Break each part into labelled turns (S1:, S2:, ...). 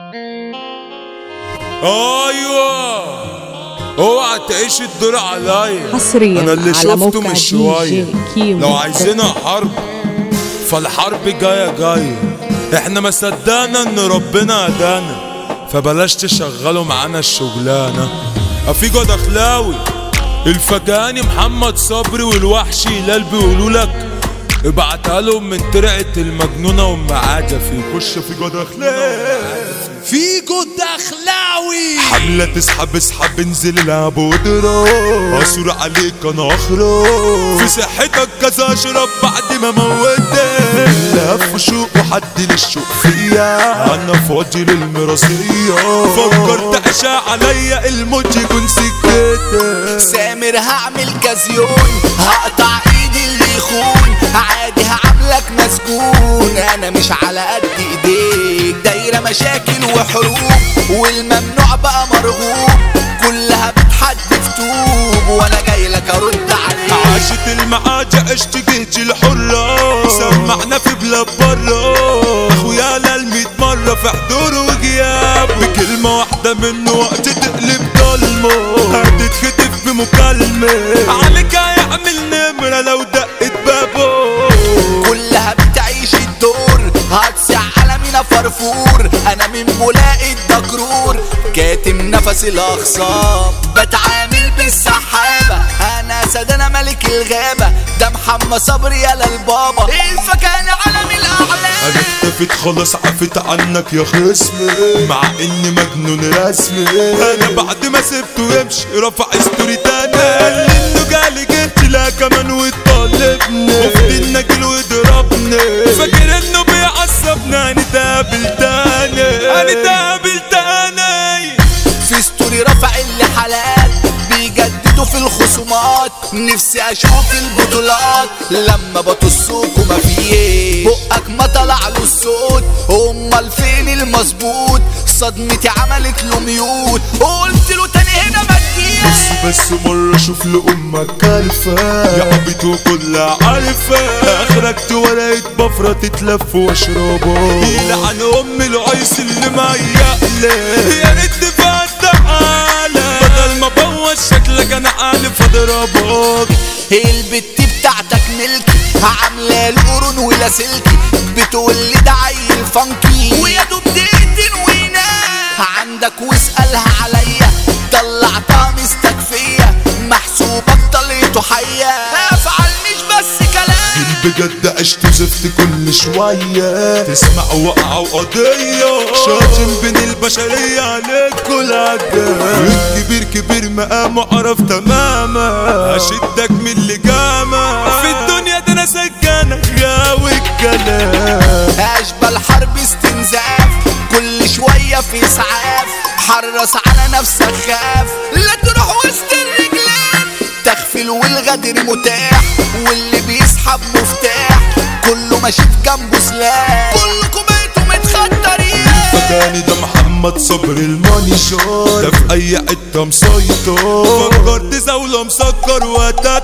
S1: ايوه اوعى تعيش الدور عليا
S2: حصرياً
S1: انا اللي
S2: على
S1: شفته
S2: موقع
S1: من
S2: دي
S1: شويه
S2: جي كيمو
S1: لو عايزينها حرب فالحرب جايه جايه احنا ما صدقنا ان ربنا هدانا فبلاش تشغلوا معانا الشغلانه افيجو دخلاوي الفجاني محمد صبري والوحش هلال بيقولوا لك ابعتها لهم من ترعه المجنونه ام عجفي خش فيجو دخلاوي فيجو دخلاوي حملة تسحب اسحب انزل العب واضرب اصور عليك انا اخرج في صحتك كذا اشرب بعد ما موتك لف شوق وحد للشوق فيا انا فاضي للمراسية فكرت عشاء عليا الموت يكون سكتك
S3: سامر هعمل كازيون هقطع ايدي اللي يخون عادي هعملك مسجون انا مش على قد ايديك دايرة مشاكل وحروب والممنوع بقى مرغوب كلها بتحدف طوب وانا جاي لك ارد عليك
S1: عاشت المعاجة عشت جهتي الحرة سمعنا في بلاد برا اخويا للميت مرة في حضوره وغياب بكلمة واحدة منه وقت تقلب ضلمة هتتخطف بمكالمة عليك هيعمل نمرة لو دقت بابه
S3: كلها بتعيش الدور هتسع على مينا فرفور انا من ملاقي الدكرور كاتم نفس الاخصام بتعامل بالسحابة انا اسد انا ملك الغابة ده محمد صبري يا البابا الفكان عالم الاعلام
S1: انا اختفيت خلاص عفت عنك يا خصمي مع اني مجنون رسمي انا بعد ما سبته يمشي رفع ستوري تاني قال لي انه جالي جهتي لا كمان وطالبني وفي النجل وضربني فاكر انه بيعصبني هنتقابل تاني هنتقابل تاني
S3: في ستوري رفع اللي حالات بيجددوا في الخصومات نفسي اشوف البطولات لما بطصوكوا ما فيه بقك ما طلع له الصوت امال فين المظبوط صدمتي عملت له ميوت قلت له تاني هنا ما تجيش
S1: بس بس مرة شوف لأمك كلفة يا حبيبي كلها عارفة اخرك ورقة بفرة تتلف واشربها يلعن ام العيس اللي ميقلة يا ريت تفتح عالم بدل ما بوظ شكلك انا عارف اضربك
S3: البت بتاعتك ملكي عامله القرون ولاسلكي بتقول لي ده عيل فانكي ويا دوب دقيقتين وينام عندك واسالها عليا طلعتها مستكفيه محسوبك طليته حيه افعل مش بس كلام
S1: بجد عشت زفت كل شوية تسمع وقعة وقضية شاطم بين البشرية عليك كل عجال الكبير كبير مقامه عرف تماما اشدك من اللي جامع في الدنيا ده انا سجانك غاوي الكلام
S3: اشبه الحرب استنزاف كل شوية في اسعاف حرص على نفسك خاف لا تروح وسط الرجلان تغفل والغدر متاح واللي بيسحب مفتاح كله ماشي في جنبه سلاح كلكم بقيتوا متخدرين
S1: فكاني ده محمد صبري الماني شار ده في اي حته مسيطر فكرت زاوله مسكر وقتها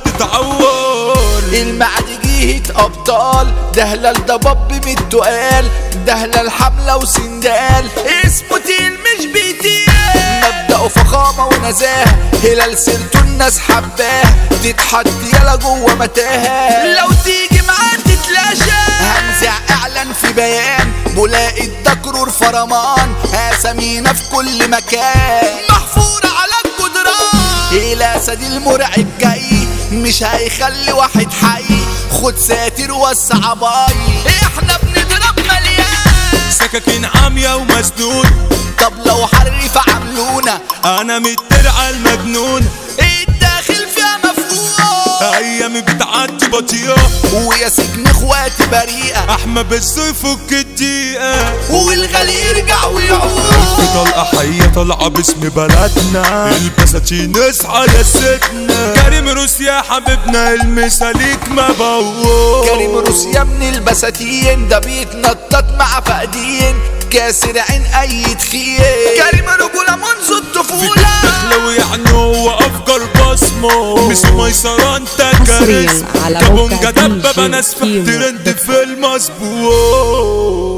S1: تتعور
S3: المعد جيهة ابطال ده هلال ده باب من التقال ده هلال حملة وسندال اسمه تقيل مش بيتقال مبدأه فخامة ونزاهة هلال سيرته الناس حباه تتحط يلا جوه متاهة لو تيجي معاه تتلاشى هنزع اعلان في بيان ملاقي الدكرور فرمان اسامينا في كل مكان محفورة على الجدران الاسد المرعب جاي مش هيخلي واحد حي خد ساتر وسع باي احنا بنضرب مليان
S1: سكاكين عامية ومسنون
S3: طب لو حرف عملونا
S1: انا مترعى المجنون
S3: الداخل فيها مفقوع
S1: ايامي بتعدي بطيئة
S3: ويا سجن اخواتي بريئة
S1: احمى بالسيف فك الدقيقة
S3: والغالي يرجع ويعود
S1: طلقة حية طالعة باسم بلدنا البساتين اصحى يا ستنا كريم روسيا حبيبنا المثاليك ما بوظ
S3: كريم روسيا من البساتين ده بيتنطط مع فقدين كاسر عين اي تخين كريم رجولة منذ الطفولة
S1: لو يعني هو افجر بصمه مش ميسرة انت
S2: حصرياً
S1: كاريزما
S2: على
S1: كابونجا
S2: موقع
S1: دبابة
S2: DJ
S1: ناس في
S2: كيمو
S1: ترند في المسبوق